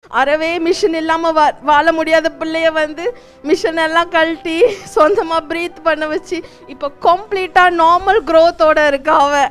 அறவே மிஷின் இல்லாமல் வா வாழ முடியாத பிள்ளைய வந்து மிஷின் எல்லாம் கழட்டி சொந்தமாக ப்ரீத் பண்ண வச்சு இப்போ கம்ப்ளீட்டாக நார்மல் க்ரோத்தோட இருக்கா அவ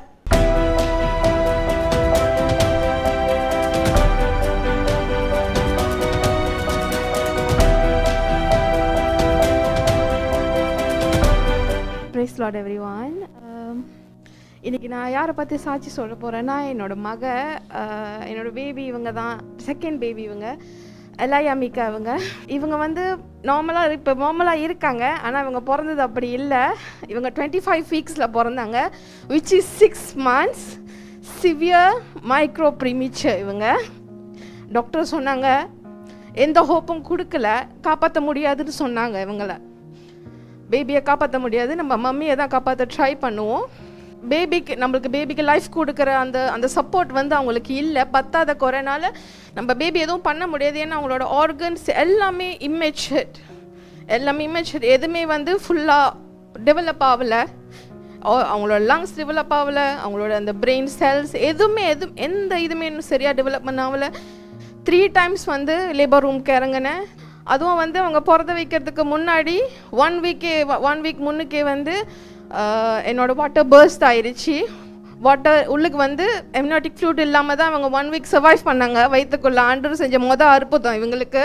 ப்ரைஸ் லாட் எவ்ரி ஒன் இன்னைக்கு நான் யாரை பற்றி சாட்சி சொல்ல போகிறேன்னா என்னோட மக அஹ், என்னோட பேபி இவங்க தான் செகண்ட் பேபி இவங்க எலாயாமிக்கா இவங்க இவங்க வந்து நார்மலாக இப்போ நார்மலாக இருக்காங்க ஆனால் இவங்க பிறந்தது அப்படி இல்லை இவங்க டுவெண்ட்டி ஃபைவ் வீக்ஸில் பிறந்தாங்க which is six months severe micro premature இவங்க டாக்டர் சொன்னாங்க எந்த ஹோப்பும் கொடுக்கல காப்பாற்ற முடியாதுன்னு சொன்னாங்க இவங்கள பேபியை காப்பாற்ற முடியாது நம்ம மம்மியை தான் காப்பாற்ற ட்ரை பண்ணுவோம் பேபிக்கு நம்மளுக்கு பேபிக்கு லைஃப் கொடுக்குற அந்த அந்த சப்போர்ட் வந்து அவங்களுக்கு இல்லை பத்தாத குறைனால நம்ம பேபி எதுவும் பண்ண முடியாது ஏன்னா அவங்களோட ஆர்கன்ஸ் எல்லாமே இம்மெச்சூர்ட் எல்லாமே இம்மெச்சூர்ட் எதுவுமே வந்து ஃபுல்லாக டெவலப் ஆகலை அவங்களோட லங்ஸ் டெவலப் ஆகலை அவங்களோட அந்த பிரெயின் செல்ஸ் எதுவுமே எது எந்த இதுவுமே இன்னும் சரியாக டெவலப்மெண்ட் ஆகலை த்ரீ டைம்ஸ் வந்து லேபர் ரூம்க்கு இறங்கினேன் அதுவும் வந்து அவங்க பிறந்த வைக்கிறதுக்கு முன்னாடி ஒன் வீக்கே ஒன் வீக் முன்னுக்கே வந்து ஆஹ், என்னோட வாட்டர் பர்ஸ்ட் ஆயிருச்சு வாட்டர் உள்ளுக்கு வந்து எம்னாட்டிக் ஃப்ளூட் இல்லாமல் தான் அவங்க ஒன் வீக் சர்வைவ் பண்ணாங்க வயிற்றுக்குள்ள ஆண்டு செஞ்ச மொதல் அற்புதம் இவங்களுக்கு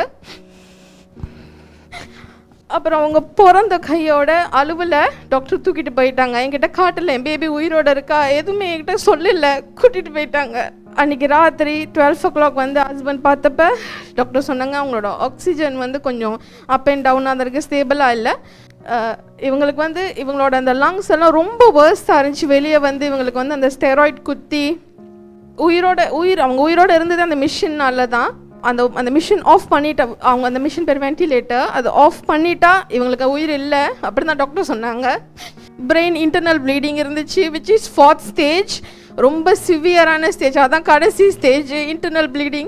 அப்புறம் அவங்க பிறந்த கையோட அலுவில் டாக்டர் தூக்கிட்டு போயிட்டாங்க என்கிட்ட காட்டல என் பேபி உயிரோட இருக்கா எதுவுமே என்கிட்ட சொல்லல கூட்டிட்டு போயிட்டாங்க அன்னைக்கு ராத்திரி டுவெல் ஓ கிளாக் வந்து ஹஸ்பண்ட் பார்த்தப்ப டாக்டர் சொன்னாங்க அவங்களோட ஆக்சிஜன் வந்து கொஞ்சம் அப் அண்ட் டவுனாக தான் இருக்குது ஸ்டேபிளாக இல்லை அஹ், இவங்களுக்கு வந்து இவங்களோட அந்த லங்ஸ் எல்லாம் ரொம்ப வேர்ஸ்டாக இருந்துச்சு வெளியே வந்து இவங்களுக்கு வந்து அந்த ஸ்டெராய்ட் குத்தி உயிரோட உயிர் அவங்க உயிரோட இருந்தது அந்த மிஷின்னால தான் அந்த அந்த மிஷின் ஆஃப் பண்ணிட்டா அவங்க அந்த மிஷின் பேர் வென்டிலேட்டர் அது ஆஃப் பண்ணிட்டா இவங்களுக்கு உயிர் இல்லை அப்படி தான் டாக்டர் சொன்னாங்க பிரெயின் இன்டர்னல் ப்ளீடிங் இருந்துச்சு விச் இஸ் ஃபோர்த் ஸ்டேஜ் ரொம்ப சிவியரான ஸ்டேஜ் அதான் கடைசி ஸ்டேஜ் இன்டர்னல் ப்ளீடிங்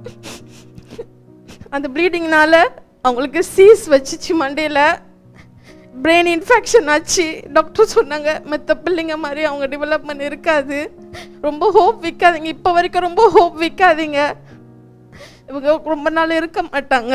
அந்த ப்ளீடிங்னால அவங்களுக்கு சீஸ் வச்சுச்சு மண்டையில் பிரெயின் இன்ஃபெக்ஷன் ஆச்சு டாக்டர் சொன்னாங்க மற்ற பிள்ளைங்க மாதிரி அவங்க டெவலப்மெண்ட் இருக்காது ரொம்ப ஹோப் விற்காதீங்க இப்போ வரைக்கும் ரொம்ப ஹோப் விற்காதீங்க இவங்க ரொம்ப நாள் இருக்க மாட்டாங்க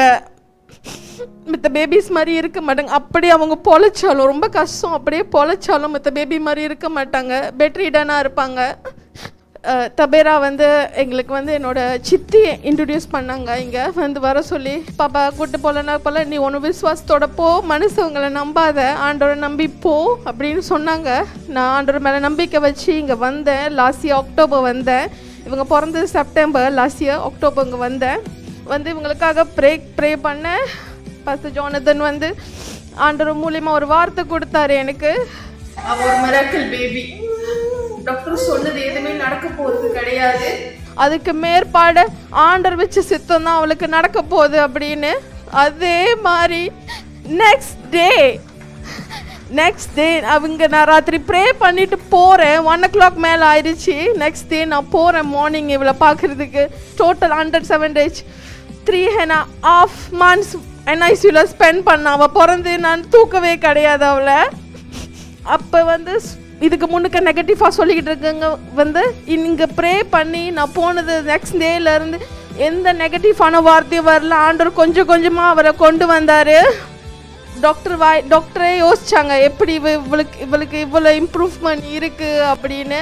மற்ற பேபிஸ் மாதிரி இருக்க மாட்டாங்க அப்படியே அவங்க பொழைச்சாலும் ரொம்ப கஷ்டம் அப்படியே பொழைச்சாலும் மற்ற பேபி மாதிரி இருக்க மாட்டாங்க பெட்ரீடனாக இருப்பாங்க அஹ், தபேரா வந்து எங்களுக்கு வந்து என்னோட சித்தி இன்ட்ரடியூஸ் பண்ணாங்க இங்கே வந்து வர சொல்லி பாப்பா கூட்டு போலனா போல நீ ஒன்று விசுவாசத்தோட போ மனுஷவங்களை நம்பாத ஆண்டவரை நம்பி போ அப்படின்னு சொன்னாங்க நான் ஆண்டவர் மேலே நம்பிக்கை வச்சு இங்கே வந்தேன் லாஸ்ட் இயர் அக்டோபர் வந்தேன் இவங்க பிறந்தது செப்டம்பர் லாஸ்ட் இயர் அக்டோபர் இங்கே வந்தேன் வந்து இவங்களுக்காக ப்ரே ப்ரே பண்ணேன் பஸ்ட் ஜோனதன் வந்து ஆண்டவர் மூலியமா ஒரு வார்த்தை கொடுத்தாரு எனக்கு அவ ஒரு மிராக்கிள் பேபி டாக்டர் சொன்னது எதுவுமே நடக்க போறது கிடையாது அதுக்கு மேற்பாடு ஆண்டர் வச்ச சித்தம் தான் அவளுக்கு நடக்க போகுது அப்படின்னு அதே மாதிரி நெக்ஸ்ட் டே நெக்ஸ்ட் டே அவங்க நான் ராத்திரி ப்ரே பண்ணிட்டு போகிறேன் ஒன் ஓ கிளாக் மேலே ஆயிடுச்சு நெக்ஸ்ட் டே நான் போகிறேன் மார்னிங் இவளை பார்க்குறதுக்கு total hundred seven days three and a half months என்ஐசியூவில் ஸ்பெண்ட் பண்ண அவள் பிறந்து நான் தூக்கவே கிடையாது அவளை அப்போ வந்து ஸ்- இதுக்கு முன்னுக்கு நெகட்டிவாக சொல்லிக்கிட்டு இருக்கங்க வந்து இங்கே ப்ரே பண்ணி நான் போனது நெக்ஸ்ட் டேலேருந்து எந்த நெகட்டிவான வார்த்தையும் வரல ஆண்டவர் கொஞ்சம் கொஞ்சமாக அவரை கொண்டு வந்தார் டாக்டர் வாய் டாக்டரே யோசிச்சாங்க எப்படி இவ இவளுக்கு இவளுக்கு இவ்வளோ இம்ப்ரூவ்மெண்ட் இருக்குது அப்படின்னு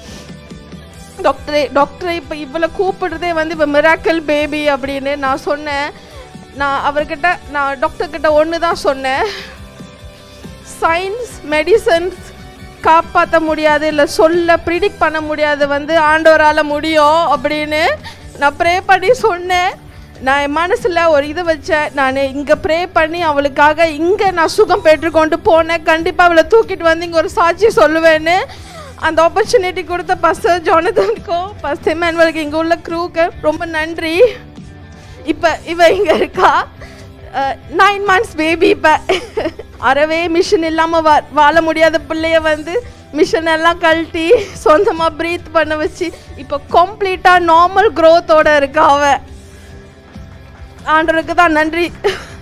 டாக்டரே டாக்டரை இப்போ இவ்வளோ கூப்பிடுறதே வந்து இப்போ மிராக்கல் பேபி அப்படின்னு நான் சொன்னேன் நான் அவர்கிட்ட நான் டாக்டர்கிட்ட ஒன்று தான் சொன்னேன் சயின்ஸ் மெடிசன்ஸ் காப்பாற்ற முடியாது இல்லை சொல்ல ப்ரிடிக்ட் பண்ண முடியாது வந்து ஆண்டவரால் முடியும் அப்படின்னு நான் ப்ரே பண்ணி சொன்னேன் நான் என் மனசில் ஒரு இது வச்சேன் நான் இங்கே ப்ரே பண்ணி அவளுக்காக இங்கே நான் சுகம் பெற்றுக்கொண்டு போனேன் கண்டிப்பாக அவளை தூக்கிட்டு வந்து இங்கே ஒரு சாட்சி சொல்லுவேன்னு அந்த ஆப்பர்ச்சுனிட்டி கொடுத்த பஸ்டர் ஜானதனுக்கும் பஸ்ட் எமானுவலுக்கு இங்கே உள்ள க்ரூக்கு ரொம்ப நன்றி இப்போ இவ இங்கே இருக்கா நைன் மந்த்ஸ் பேபி இப்போ அறவே மிஷின் இல்லாமல் வா வாழ முடியாத பிள்ளைய வந்து மிஷின் எல்லாம் கழட்டி சொந்தமாக ப்ரீத் பண்ண வச்சு இப்போ கம்ப்ளீட்டாக நார்மல் க்ரோத்தோட இருக்கா அவ ஆண்டவருக்கு தான் நன்றி